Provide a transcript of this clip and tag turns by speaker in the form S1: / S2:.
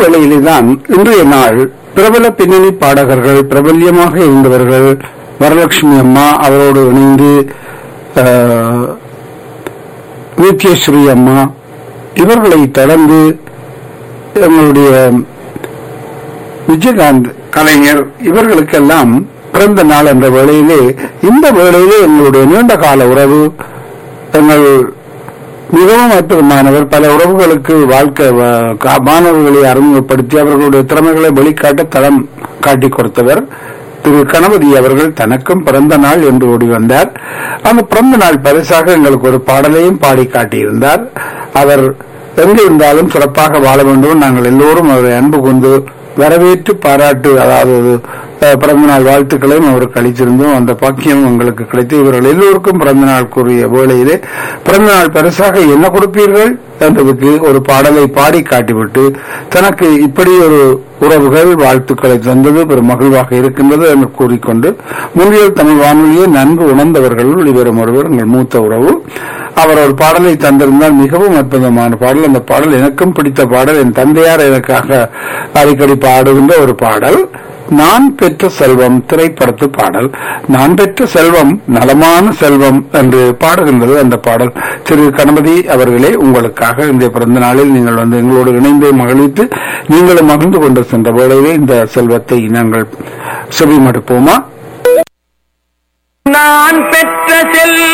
S1: வேளையிலே தான் இன்றைய நாள் பிரபல பின்னணி பாடகர்கள் பிரபல்யமாக இருந்தவர்கள் வரலட்சுமி அம்மா அவரோடு இணைந்து ஆஹ், நித்யஸ்ரீ அம்மா இவர்களை தொடர்ந்து எங்களுடைய விஜயகாந்த் கலைஞர் இவர்களுக்கெல்லாம் பிறந்த நாள் என்ற வேளையிலே இந்த வேளையிலே எங்களுடைய நீண்ட கால உறவு எங்கள் மிகவும் அற்புதமானவர் பல உறவுகளுக்கு வாழ்க்கை வ- கா- மாணவர்களை அறிமுகப்படுத்தி அவர்களுடைய திறமைகளை வெளிக்காட்ட தளம் காட்டிக் கொடுத்தவர் திரு கணபதி அவர்கள் தனக்கும் பிறந்த நாள் என்று ஓடி வந்தார் அந்த பிறந்த நாள் பரிசாக எங்களுக்கு ஒரு பாடலையும் பாடி காட்டியிருந்தார் அவர் எங்கு இருந்தாலும் சிறப்பாக வாழ வேண்டும் நாங்கள் எல்லோரும் அவரை அன்பு கொண்டு வரவேற்று பாராட்டு அதாவது அஹ், பிறந்த நாள் வாழ்த்துக்களையும் அவருக்கு அளித்திருந்தோம் அந்த பாக்கியம் உங்களுக்கு கிடைத்து இவர்கள் எல்லோருக்கும் பிறந்த நாள் கூறிய வேளையிலே பிறந்த நாள் பரிசாக என்ன கொடுப்பீர்கள் என்பதற்கு ஒரு பாடலை பாடி காட்டிவிட்டு தனக்கு இப்படி ஒரு உறவுகள் வாழ்த்துக்களை தந்தது பெரும் மகிழ்வாக இருக்கின்றது என்று கூறிக்கொண்டு முன்னியல் தமிழ் வானொலியை நன்கு உணர்ந்தவர்கள் இவரும் ஒருவர் எங்கள் மூத்த உறவு அவர் ஒரு பாடலை தந்திருந்தால் மிகவும் அற்புதமான பாடல் அந்த பாடல் எனக்கும் பிடித்த பாடல் என் தந்தையார் எனக்காக அடிக்கடி பாடுகின்ற ஒரு பாடல் நான் பெற்ற செல்வம் திரைப்படத்து பாடல் நான் பெற்ற செல்வம் நலமான செல்வம் என்று பாடுகின்றது அந்த பாடல் திரு கணபதி அவர்களே உங்களுக்காக இந்த பிறந்த நாளில் நீங்கள் வந்து எங்களோடு இணைந்து மகிழ்வித்து நீங்களும் மகிழ்ந்து கொண்டு சென்ற வேளையிலே இந்த செல்வத்தை நாங்கள் செவிமடுப்போமா
S2: நான் பெற்ற செல்